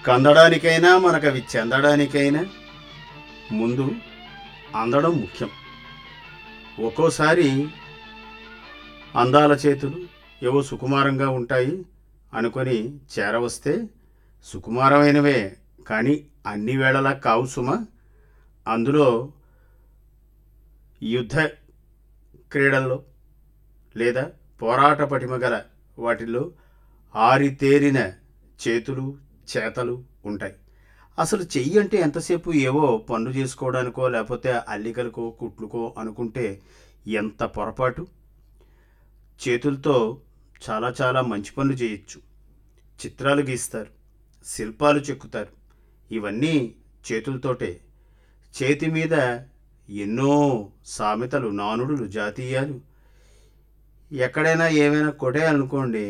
కందడానికైనా మనకు అవి చెందడానికైనా ముందు అందడం ముఖ్యం ఒక్కోసారి అందాల చేతులు ఏవో సుకుమారంగా ఉంటాయి అనుకొని చేరవస్తే సుకుమారమైనవే కానీ అన్ని వేళలా కావు సుమ అందులో యుద్ధ క్రీడల్లో లేదా పోరాట పటిమ గల వాటిల్లో ఆరితేరిన చేతులు చేతలు ఉంటాయి అసలు చెయ్యి అంటే ఎంతసేపు ఏవో పనులు చేసుకోవడానికో లేకపోతే అల్లికలకో కుట్లుకో అనుకుంటే ఎంత పొరపాటు చేతులతో చాలా చాలా మంచి పనులు చేయొచ్చు చిత్రాలు గీస్తారు శిల్పాలు చెక్కుతారు ఇవన్నీ చేతులతోటే చేతి మీద ఎన్నో సామెతలు నానుడులు జాతీయాలు ఎక్కడైనా ఏమైనా కొట్టే అనుకోండి